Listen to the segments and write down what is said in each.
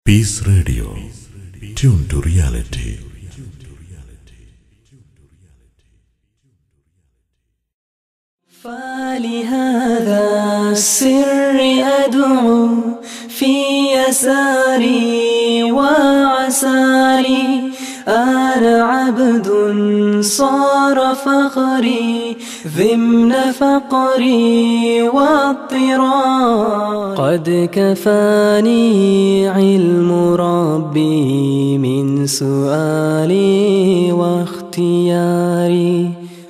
Peace Radio. Tune to reality. فلهذا السر أدعو في يساري وعساري أنا عبد صار فخري ضمن فقري واضطرار قد كفاني علم ربي من سؤالي واختياري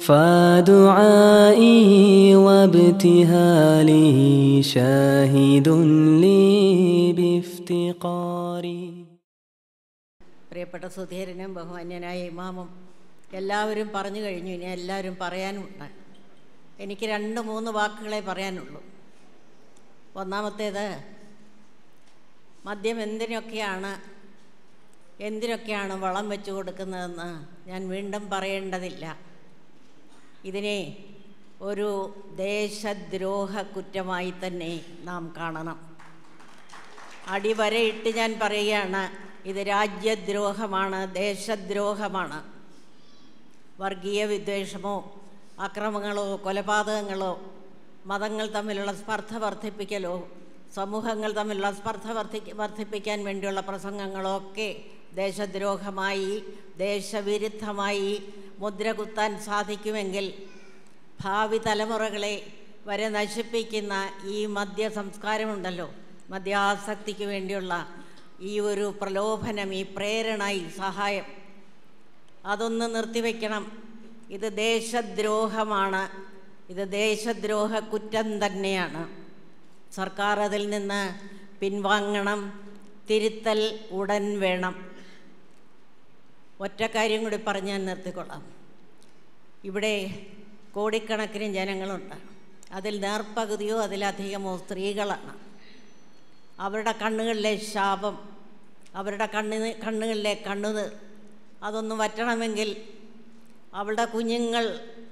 فدعائي وابتهالي شاهد لي بافتقاري പ്രിയപ്പെട്ട സുധീരനും ബഹുമാന്യനായ ഇമാമും എല്ലാവരും പറഞ്ഞു കഴിഞ്ഞു ഇനി എല്ലാവരും പറയാനുമുണ്ട് എനിക്ക് രണ്ട് മൂന്ന് വാക്കുകളെ പറയാനുള്ളൂ ഒന്നാമത്തേത് മദ്യം എന്തിനൊക്കെയാണ് എന്തിനൊക്കെയാണ് വളം വെച്ച് കൊടുക്കുന്നതെന്ന് ഞാൻ വീണ്ടും പറയേണ്ടതില്ല ഇതിനെ ഒരു ദേശദ്രോഹ കുറ്റമായി തന്നെ നാം കാണണം അടിവരയിട്ട് ഞാൻ പറയുകയാണ് ഇത് രാജ്യദ്രോഹമാണ് ദേശദ്രോഹമാണ് വർഗീയ വിദ്വേഷമോ അക്രമങ്ങളോ കൊലപാതകങ്ങളോ മതങ്ങൾ തമ്മിലുള്ള സ്പർദ്ധ വർദ്ധിപ്പിക്കലോ സമൂഹങ്ങൾ തമ്മിലുള്ള സ്പർദ്ധ വർദ്ധി വർദ്ധിപ്പിക്കാൻ വേണ്ടിയുള്ള പ്രസംഗങ്ങളോ ഒക്കെ ദേശദ്രോഹമായി ദേശവിരുദ്ധമായി മുദ്ര കുത്താൻ സാധിക്കുമെങ്കിൽ ഭാവി തലമുറകളെ വരെ നശിപ്പിക്കുന്ന ഈ മദ്യ സംസ്കാരമുണ്ടല്ലോ മദ്യാസക്തിക്ക് വേണ്ടിയുള്ള ഈ ഒരു പ്രലോഭനം ഈ പ്രേരണ ഈ സഹായം അതൊന്ന് നിർത്തിവെക്കണം ഇത് ദേശദ്രോഹമാണ് ഇത് ദേശദ്രോഹ കുറ്റം തന്നെയാണ് സർക്കാർ അതിൽ നിന്ന് പിൻവാങ്ങണം തിരുത്തൽ ഉടൻ വേണം ഒറ്റ കാര്യം കൂടി പറഞ്ഞ് ഞാൻ നിർത്തിക്കൊള്ളാം ഇവിടെ കോടിക്കണക്കിന് ജനങ്ങളുണ്ട് അതിൽ നേർപ്പകുതിയോ അതിലധികമോ സ്ത്രീകളാണ് അവരുടെ കണ്ണുകളിലെ ശാപം അവരുടെ കണ്ണിന് കണ്ണുകളിലെ കണ്ണുനീർ അതൊന്ന് വറ്റണമെങ്കിൽ അവളുടെ കുഞ്ഞുങ്ങൾ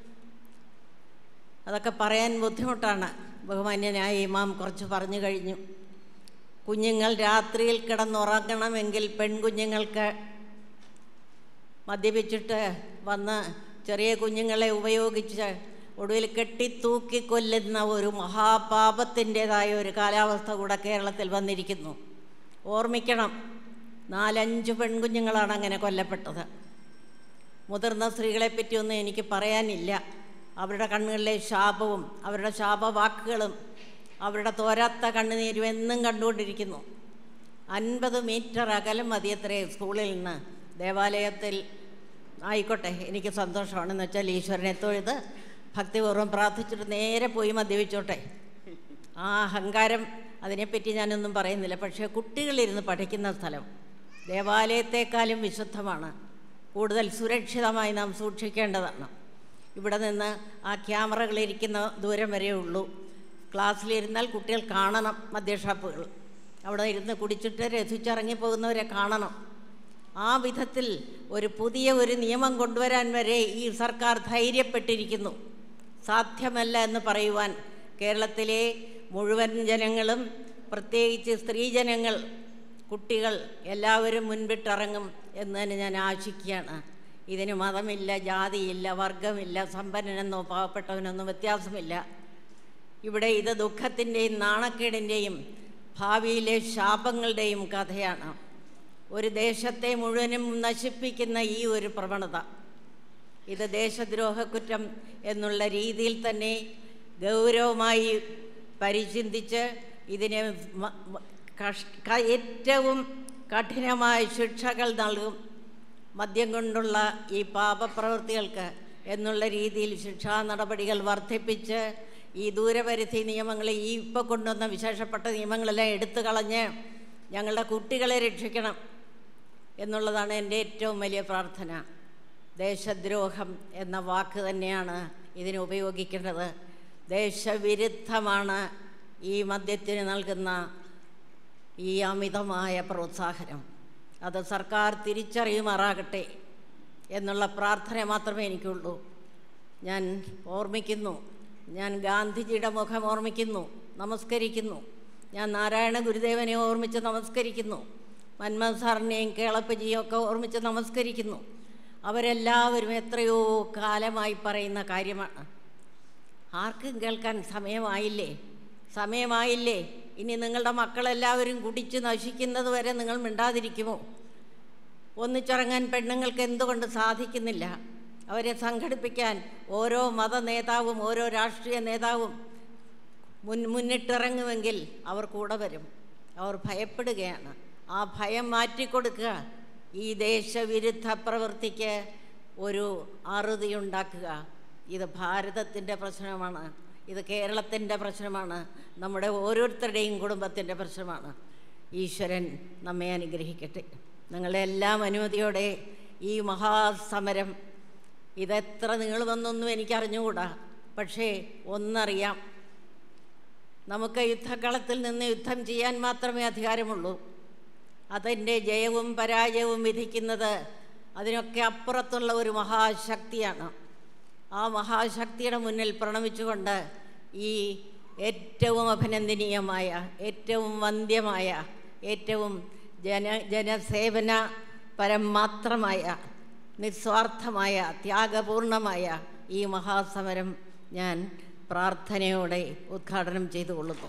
അതൊക്കെ പറയാൻ ബുദ്ധിമുട്ടാണ് ബഹുമാന്യനായ ഇമാം കുറച്ച് പറഞ്ഞു കഴിഞ്ഞു കുഞ്ഞുങ്ങൾ രാത്രിയിൽ കിടന്നുറങ്ങണമെങ്കിൽ പെൺകുഞ്ഞുങ്ങൾക്ക് മദ്യപിച്ചിട്ട് വന്ന് ചെറിയ കുഞ്ഞുങ്ങളെ ഉപയോഗിച്ച് ഒടുവിൽ കെട്ടിത്തൂക്കി കൊല്ലുന്ന ഒരു മഹാപാപത്തിൻ്റെതായ ഒരു കാലാവസ്ഥ കൂടെ കേരളത്തിൽ വന്നിരിക്കുന്നു ഓർമ്മിക്കണം നാലഞ്ച് പെൺകുഞ്ഞുങ്ങളാണ് അങ്ങനെ കൊല്ലപ്പെട്ടത് മുതിർന്ന സ്ത്രീകളെ പറ്റിയൊന്നും എനിക്ക് പറയാനില്ല അവരുടെ കണ്ണുകളിലെ ശാപവും അവരുടെ ശാപവാക്കുകളും അവരുടെ തോരാത്ത കണ്ണുനീരും എന്നും കണ്ടുകൊണ്ടിരിക്കുന്നു അൻപത് മീറ്റർ അകലം മതിയത്രേ സ്കൂളിൽ നിന്ന് ദേവാലയത്തിൽ ആയിക്കോട്ടെ എനിക്ക് സന്തോഷമാണെന്ന് വെച്ചാൽ ഈശ്വരനെ തൊഴുത് ഭക്തിപൂർവ്വം പ്രാർത്ഥിച്ചിട്ട് നേരെ പോയി മദ്യപിച്ചോട്ടെ ആ അഹങ്കാരം അതിനെപ്പറ്റി ഞാനൊന്നും പറയുന്നില്ല പക്ഷേ കുട്ടികളിരുന്ന് പഠിക്കുന്ന സ്ഥലം ദേവാലയത്തെക്കാളും വിശുദ്ധമാണ് കൂടുതൽ സുരക്ഷിതമായി നാം സൂക്ഷിക്കേണ്ടതാണ് ഇവിടെ നിന്ന് ആ ക്യാമറകളിരിക്കുന്ന ദൂരം വരെ ഉള്ളൂ ക്ലാസ്സിലിരുന്നാൽ കുട്ടികൾ കാണണം മദ്യഷാപ്പുകൾ അവിടെ ഇരുന്ന് കുടിച്ചിട്ട് രസിച്ചിറങ്ങി പോകുന്നവരെ കാണണം ആ വിധത്തിൽ ഒരു പുതിയ ഒരു നിയമം കൊണ്ടുവരാൻ വരെ ഈ സർക്കാർ ധൈര്യപ്പെട്ടിരിക്കുന്നു സാധ്യമല്ല എന്ന് പറയുവാൻ കേരളത്തിലെ മുഴുവൻ ജനങ്ങളും പ്രത്യേകിച്ച് സ്ത്രീജനങ്ങൾ കുട്ടികൾ എല്ലാവരും മുൻപിട്ടിറങ്ങും എന്ന് തന്നെ ഞാൻ ആശിക്കുകയാണ് ഇതിന് മതമില്ല ജാതിയില്ല വർഗമില്ല സമ്പന്നനെന്നോ പാവപ്പെട്ടവനെന്നോ വ്യത്യാസമില്ല ഇവിടെ ഇത് ദുഃഖത്തിൻ്റെയും നാണക്കേടിൻ്റെയും ഭാവിയിലെ ശാപങ്ങളുടെയും കഥയാണ് ഒരു ദേശത്തെ മുഴുവനും നശിപ്പിക്കുന്ന ഈ ഒരു പ്രവണത ഇത് ദേശദ്രോഹ കുറ്റം എന്നുള്ള രീതിയിൽ തന്നെ ഗൗരവമായി പരിചിന്തിച്ച് ഇതിനെ മ- മ- കഷ് ക- ഏറ്റവും കഠിനമായ ശിക്ഷകൾ നൽകും മദ്യം കൊണ്ടുള്ള ഈ പാപപ്രവൃത്തികൾക്ക് എന്നുള്ള രീതിയിൽ ശിക്ഷാ നടപടികൾ വർദ്ധിപ്പിച്ച് ഈ ദൂരപരിധി നിയമങ്ങൾ ഈ ഇപ്പോൾ കൊണ്ടുവന്ന വിശേഷപ്പെട്ട നിയമങ്ങളെല്ലാം എടുത്തു കളഞ്ഞ് ഞങ്ങളുടെ കുട്ടികളെ രക്ഷിക്കണം എന്നുള്ളതാണ് എൻ്റെ ഏറ്റവും വലിയ പ്രാർത്ഥന ദേശദ്രോഹം എന്ന വാക്ക് തന്നെയാണ് ഇതിന് ഉപയോഗിക്കേണ്ടത് ദേശവിരുദ്ധമാണ് ഈ മദ്യത്തിന് നൽകുന്ന ഈ അമിതമായ പ്രോത്സാഹനം അത് സർക്കാർ തിരിച്ചറിയുമാറാകട്ടെ എന്നുള്ള പ്രാർത്ഥന മാത്രമേ എനിക്കുള്ളൂ ഞാൻ ഓർമ്മിക്കുന്നു ഞാൻ ഗാന്ധിജിയുടെ മുഖം ഓർമ്മിക്കുന്നു നമസ്കരിക്കുന്നു ഞാൻ നാരായണ ഗുരുദേവനെ ഓർമ്മിച്ച് നമസ്കരിക്കുന്നു മന്മത് സാറിനെയും കേളപ്പജിയും ഒക്കെ ഓർമ്മിച്ച് നമസ്കരിക്കുന്നു അവരെല്ലാവരും എത്രയോ കാലമായി പറയുന്ന കാര്യമാണ് ആർക്കും കേൾക്കാൻ സമയമായില്ലേ സമയമായില്ലേ ഇനി നിങ്ങളുടെ മക്കളെല്ലാവരും കുടിച്ച് നശിക്കുന്നത് വരെ നിങ്ങൾ മിണ്ടാതിരിക്കുമോ ഒന്നിച്ചിറങ്ങാൻ പെണ്ണുങ്ങൾക്ക് എന്തുകൊണ്ട് സാധിക്കുന്നില്ല അവരെ സംഘടിപ്പിക്കാൻ ഓരോ മത നേതാവും ഓരോ രാഷ്ട്രീയ നേതാവും മുൻ മുന്നിട്ടിറങ്ങുമെങ്കിൽ അവർ കൂടെ വരും അവർ ഭയപ്പെടുകയാണ് ആ ഭയം മാറ്റിക്കൊടുക്കുക ഈ ദേശവിരുദ്ധ പ്രവൃത്തിക്ക് ഒരു അറുതി ഉണ്ടാക്കുക ഇത് ഭാരതത്തിൻ്റെ പ്രശ്നമാണ് ഇത് കേരളത്തിൻ്റെ പ്രശ്നമാണ് നമ്മുടെ ഓരോരുത്തരുടെയും കുടുംബത്തിൻ്റെ പ്രശ്നമാണ് ഈശ്വരൻ നമ്മെ അനുഗ്രഹിക്കട്ടെ നിങ്ങളുടെ എല്ലാം അനുമതിയോടെ ഈ മഹാസമരം ഇതെത്ര നീളുമെന്നൊന്നും എനിക്കറിഞ്ഞുകൂടാ പക്ഷേ ഒന്നറിയാം നമുക്ക് യുദ്ധക്കളത്തിൽ നിന്ന് യുദ്ധം ചെയ്യാൻ മാത്രമേ അധികാരമുള്ളൂ അതിൻ്റെ ജയവും പരാജയവും വിധിക്കുന്നത് അതിനൊക്കെ അപ്പുറത്തുള്ള ഒരു മഹാശക്തിയാണ് ആ മഹാശക്തിയുടെ മുന്നിൽ പ്രണമിച്ചുകൊണ്ട് ഈ ഏറ്റവും അഭിനന്ദനീയമായ ഏറ്റവും വന്ധ്യമായ ഏറ്റവും ജന ജനസേവന പരം മാത്രമായ നിസ്വാർത്ഥമായ ത്യാഗപൂർണമായ ഈ മഹാസമരം ഞാൻ പ്രാർത്ഥനയോടെ ഉദ്ഘാടനം ചെയ്തുകൊള്ളുന്നു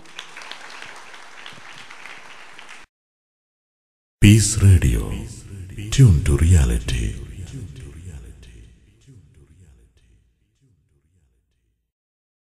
Peace Radio. Tune to reality.